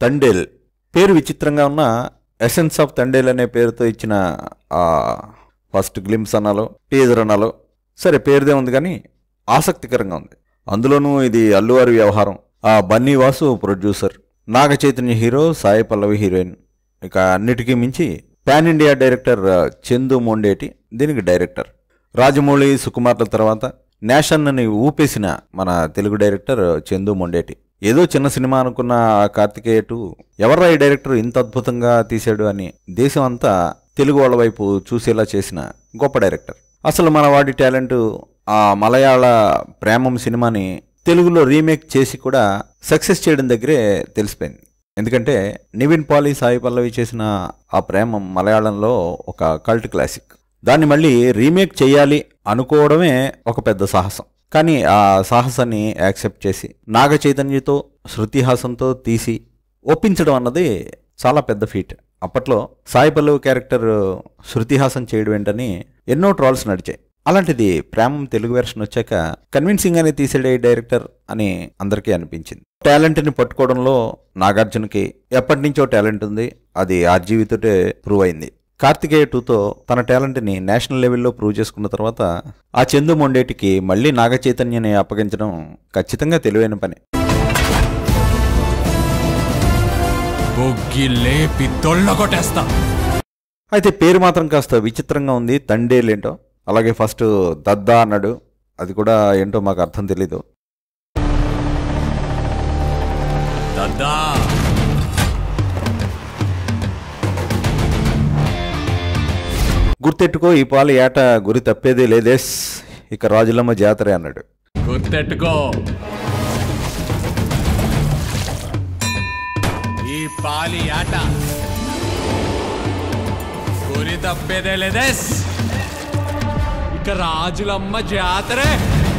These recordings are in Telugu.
తండేల్ పేరు విచిత్రంగా ఉన్న ఎసెన్స్ ఆఫ్ తండేల్ అనే పేరుతో ఇచ్చిన ఆ ఫస్ట్ గ్లిమ్స్ అనాలో టీజర్ అనాలో సరే పేరుదే ఉంది కానీ ఆసక్తికరంగా ఉంది అందులోనూ ఇది అల్లువారి వ్యవహారం ఆ Bunny Vasu producer Naga Chaitanya hero Sai Pallavi heroine ఇక అన్నిటికీ మించి పాన్ ఇండియా డైరెక్టర్ ఆ, చందు మొండేటి దీనికి డైరెక్టర్ రాజమౌళి సుకుమార్ల తర్వాత నేషన్ అని ఊపేసిన మన తెలుగు డైరెక్టర్ చందు మొండేటి ఏదో చిన్న సినిమా అనుకున్న ఆ కార్తికేయ టూ ఎవర్రా ఈ డైరెక్టర్ ఇంత అద్భుతంగా తీశాడు అని దేశం అంతా తెలుగు వాళ్ళ వైపు చూసేలా చేసిన గొప్ప డైరెక్టర్ అసలు మన వాడి టాలెంట్ ఆ మలయాళ ప్రేమం సినిమాని తెలుగులో రీమేక్ చేసి కూడా సక్సెస్ చేయడం దగ్గరే తెలిసిపోయింది ఎందుకంటే నివిన్ పాలి సాయి పల్లవి చేసిన ఆ ప్రేమం మలయాళంలో ఒక కల్ట్ క్లాసిక్ దాన్ని మళ్ళీ రీమేక్ చేయాలి అనుకోవడమే ఒక పెద్ద సాహసం కానీ ఆ సాహసాన్ని యాక్సెప్ట్ చేసి నాగ చైతన్యతో శృతిహాసంతో తీసి ఒప్పించడం అన్నది చాలా పెద్ద ఫీట్ అప్పట్లో సాయి పల్లవి క్యారెక్టర్ శృతిహాసన్ చేయడం ఏంటని ఎన్నో ట్రాల్స్ నడిచాయి అలాంటిది ప్రేమం తెలుగు వెర్షన్ వచ్చాక కన్విన్సింగ్ గానే తీసాడే ఈ డైరెక్టర్ అని అందరికీ అనిపించింది టాలెంట్ని పట్టుకోవడంలో నాగార్జునకి ఎప్పటి నుంచో టాలెంట్ ఉంది అది ఆర్జీవితోటే ప్రూవ్ అయింది కార్తికేయ టూతో తన టాలెంట్ని నేషనల్ లెవెల్లో ప్రూవ్ చేసుకున్న తర్వాత ఆ చందు మొండేటికి మళ్ళీ నాగ చైతన్యని అప్పగించడం ఖచ్చితంగా తెలివైన పని బొగ్గి లేపి తొళ్ళగొట్టేస్తా అయితే పేరు మాత్రం కాస్త విచిత్రంగా ఉంది తండేలేంటో అలాగే ఫస్ట్ దద్దా అన్నాడు అది కూడా ఏంటో మాకు అర్థం తెలీదు దద్దా గుర్తెట్టుకో ఈ పాలు ఏట గురి తప్పేదే లేదేస్ ఇక రాజులమ్మ జాతరే అన్నాడు గుర్తెట్టుకో ఈ పాలి ఆట గురి తప్పేదే లేదేస్ ఇక రాజులమ్మ జాతరే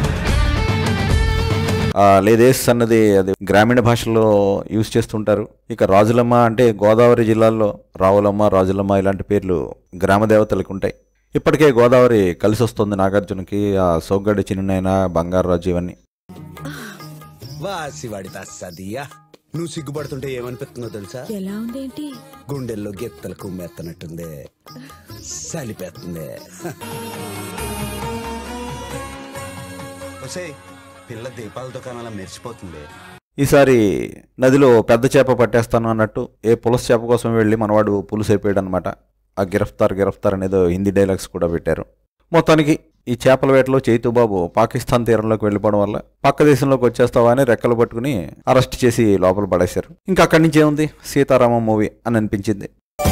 ఆ, లేదేస్ అన్నది అది గ్రామీణ భాషలో యూజ్ చేస్తుంటారు ఇక రాజులమ్మ అంటే గోదావరి జిల్లాల్లో రావులమ్మ రాజులమ్మ ఇలాంటి పేర్లు గ్రామ దేవతలకు ఉంటాయి ఇప్పటికే గోదావరి కలిసి వస్తుంది నాగార్జునకి ఆ సోగ్గాడి చిన్నైన బంగారు రాజు ఇవన్నీ వాసివాడి తస్సదియా నువ్వు సిగ్గుపడుతుంటే ఏమనిపిస్తుందో తెలుసా ఎలా ఉందేంటి గుండెల్లో గెత్తలు కుమ్మేస్తున్నట్టుంది సలిపేస్తుంది ఒసేయ్, పిల్ల దీపాల దుకాణాల మెరిసిపోతుంది ఈసారి నదిలో పెద్ద చేప పట్టేస్తాను అన్నట్టు ఏ పులస చేప కోసం వెళ్ళి మనవాడు పులుసు అయిపోయాడు అనమాట ఆ గిరఫ్తార్ గిరఫ్తార్ అనేదో హిందీ డైలాగ్స్ కూడా పెట్టారు మొత్తానికి ఈ చేపల వేటలో చైతు బాబు పాకిస్తాన్ తీరంలోకి వెళ్ళిపోవడం వల్ల పక్క దేశంలోకి వచ్చేస్తావా అని రెక్కలు పట్టుకుని అరెస్ట్ చేసి లోపల పడేశారు ఇంకా అక్కడి నుంచి ఏముంది సీతారామం మూవీ అని అనిపించింది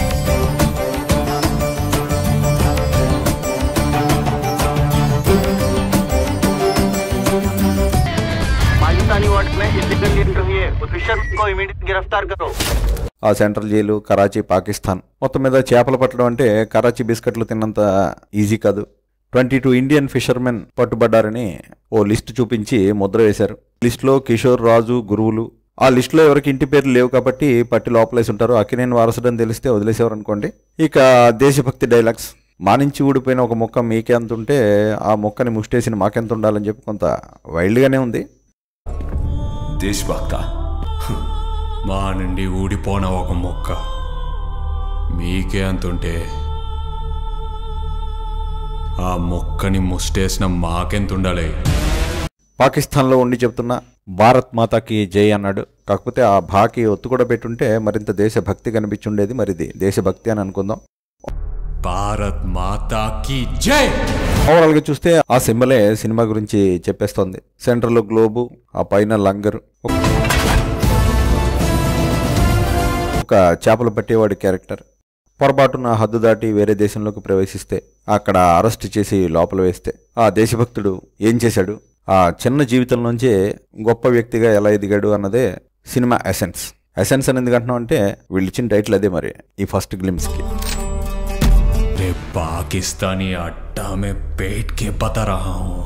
पाकिस्तानी वार्ड में इलीगल इंटरव्यू है ऑफिसर को इमीडिएट गिरफ्तार करो ఆ సెంట్రల్ జైలు కరాచీ పాకిస్తాన్ మొత్తం మీద చేపలు పట్టడం అంటే కరాచీ బిస్కెట్లు తిన్నంత ఈజీ కాదు ట్వంటీ టూ ఇండియన్ ఫిషర్మెన్ పట్టుబడ్డారని ఓ లిస్ట్ చూపించి ముద్ర వేశారు లిస్టులో కిషోర్ రాజు గురువులు ఆ లిస్టులో ఎవరికి ఇంటి పేర్లు లేవు కాబట్టి పట్టి లోపలేసి ఉంటారు అక్కినేని వారసుడని తెలిస్తే వదిలేసేవారు అనుకోండి ఇక దేశభక్తి డైలాగ్స్ మానించి ఊడిపోయిన ఒక మొక్క మీకే అంత ఉంటే ఆ మొక్కని ముష్టేసిన మాకెంత ఉండాలని చెప్పి కొంత వైల్డ్గానే ఉంది దేశభక్త మా నుండి ఊడిపోన ఒక మొక్క మీకే అంతుంటే ఆ మొక్కని ముష్టేసిన మాకెంత ఉండాలి పాకిస్తాన్లో ఉండి చెప్తున్న భారత్ మాతాకి జై అన్నాడు కాకపోతే ఆ భాకి ఒత్తు కూడా పెట్టుంటే మరింత దేశభక్తి కనిపించుండేది మరిది దేశభక్తి అని అనుకుందాం భారత్ మాతాకి జై ఓవరాల్గా చూస్తే ఆ సింబలే సినిమా గురించి చెప్పేస్తోంది సెంటర్లో గ్లోబు ఆ పైన లంగర్ ఒక చేపలు పట్టేవాడి క్యారెక్టర్ పొరపాటున హద్దు దాటి వేరే దేశంలోకి ప్రవేశిస్తే అక్కడ అరెస్ట్ చేసి లోపల వేస్తే ఆ దేశభక్తుడు ఏం చేశాడు ఆ చిన్న జీవితం నుంచే గొప్ప వ్యక్తిగా ఎలా ఎదిగాడు అన్నదే సినిమా ఎసెన్స్ ఎసెన్స్ అని ఎందుకంటున్నాం అంటే వీళ్ళు ఇచ్చిన టైటిల్ అదే మరి ఈ ఫస్ట్ గ్లిమ్స్కి मैं पाकिस्तानी अड्डा में बैठ के बता रहा हूं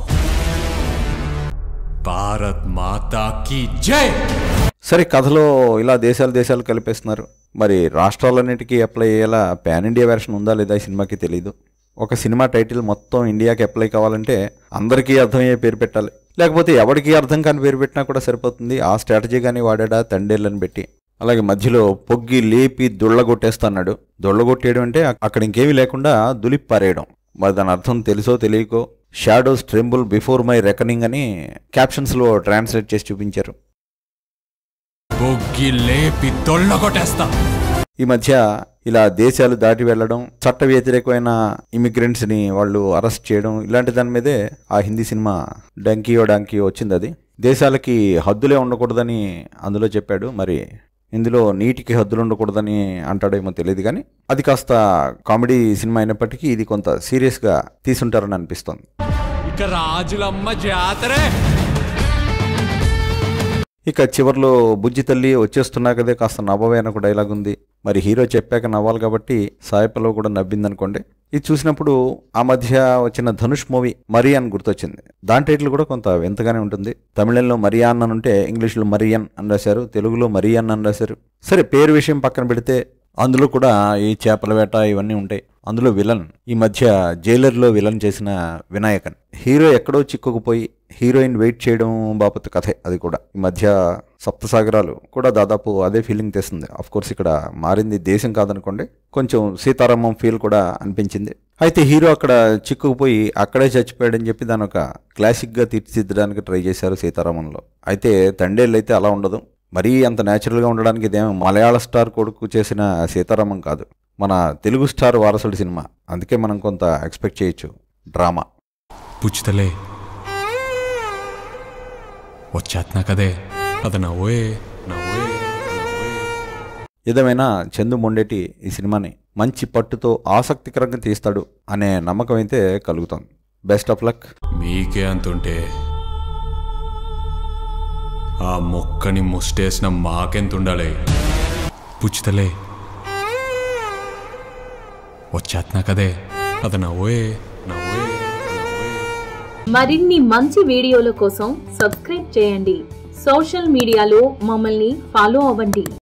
भारत माता की जय సరే కథలో ఇలా దేశాలు దేశాలు కలిపేస్తున్నారు మరి రాష్ట్రాలన్నిటికీ అప్లై అయ్యేలా పాన్ ఇండియా వెర్షన్ ఉందా లేదా ఈ సినిమాకి తెలియదు ఒక సినిమా టైటిల్ మొత్తం ఇండియాకి అప్లై కావాలంటే అందరికీ అర్థమయ్యే పేరు పెట్టాలి లేకపోతే ఎవరికి అర్థం కాని పేరు పెట్టినా కూడా సరిపోతుంది ఆ స్ట్రాటజీ కానీ వాడాడా తండేళ్ళని పెట్టి అలాగే మధ్యలో పొగ్గి లేపి దుళ్ళగొట్టేస్తాడు దుళ్ళగొట్టేయడం అంటే అక్- అక్కడ ఇంకేమీ లేకుండా దులిపి పారేయడం మరి దాని అర్థం తెలుసో తెలియకో shadows tremble before my reckoning అని క్యాప్షన్స్లో ట్రాన్స్లేట్ చేసి చూపించారు బొగ్గి లేపి తొళ్ళగొట్టేస్తా ఈ మధ్య ఇలా దేశాలు దాటి వెళ్ళడం చట్ట వ్యతిరేకమైన ఇమిగ్రెంట్స్ ని వాళ్ళు అరెస్ట్ చేయడం ఇలాంటి దాని మీదే ఆ హిందీ సినిమా డంకియో డాంకియో వచ్చింది అది దేశాలకి హద్దులే ఉండకూడదని అందులో చెప్పాడు మరి ఇందులో నీటికి హద్దులు ఉండకూడదని అంటాడేమో తెలియదు కానీ అది కాస్త కామెడీ సినిమా అయినప్పటికీ ఇది కొంత సీరియస్గా తీసుంటారని అనిపిస్తోంది ఇక రాజులమ్మ జాతరే ఇక చివర్లో బుజ్జి తల్లి వచ్చేస్తున్నా కదే కాస్త నవ్వవే అని ఒక డైలాగ్ ఉంది మరి హీరో చెప్పాక నవ్వాలి కాబట్టి సాయపలో కూడా నవ్విందనుకోండి ఇది చూసినప్పుడు ఆ మధ్య వచ్చిన ధనుష్ మూవీ మరియాన్ గుర్తొచ్చింది దాని టైటిల్ కూడా కొంత వింతగానే ఉంటుంది తమిళంలో మరియాన్ అని ఉంటే ఇంగ్లీష్లో మరియన్ అని రాశారు తెలుగులో మరియన్ అని రాశారు సరే పేరు విషయం పక్కన పెడితే అందులో కూడా ఈ చేపల వేట ఇవన్నీ ఉంటాయి అందులో విలన్ ఈ మధ్య జైలర్లో విలన్ చేసిన వినాయకన్ హీరో ఎక్కడో చిక్కుకుపోయి హీరోయిన్ వెయిట్ చేయడం బాపత్ కథే అది కూడా ఈ మధ్య సప్తసాగరాలు కూడా దాదాపు అదే ఫీలింగ్ తెస్తుంది అఫ్ కోర్స్ ఇక్కడ మారింది దేశం కాదనుకోండి కొంచెం సీతారామం ఫీల్ కూడా అనిపించింది అయితే హీరో అక్కడ చిక్కుకుపోయి అక్కడే చచ్చిపోయాడని చెప్పి దాని ఒక క్లాసిక్గా తీర్చిదిద్దడానికి ట్రై చేశారు సీతారామంలో అయితే తండేళ్ళు అయితే అలా ఉండదు మరీ అంత న్యాచురల్గా ఉండడానికి ఇదేమో మలయాళ స్టార్ కొడుకు చేసిన సీతారామం కాదు మన తెలుగు స్టార్ వారసుడి సినిమా అందుకే మనం కొంత ఎక్స్పెక్ట్ చేయొచ్చు డ్రామా పుచ్చుతలే వచ్చేస్తున్నా కదే అది నవ్వే నవ్వే నవ్వే ఏదేమైనా చందు మొండేటి ఈ సినిమాని మంచి పట్టుతో ఆసక్తికరంగా తీస్తాడు అనే నమ్మకం అయితే కలుగుతుంది బెస్ట్ ఆఫ్ లక్ మీకే అంతుంటే ఆ మొక్కని ముస్టేసిన మాకెంత ఉండాలి పుచ్చుతలే వచ్చేస్తున్నా కదే అది నవ్వే నవ్వే నవ్వే మరిన్ని మంచి వీడియోల కోసం సబ్స్క్రైబ్ చేయండి సోషల్ మీడియాలో మమ్మల్ని ఫాలో అవ్వండి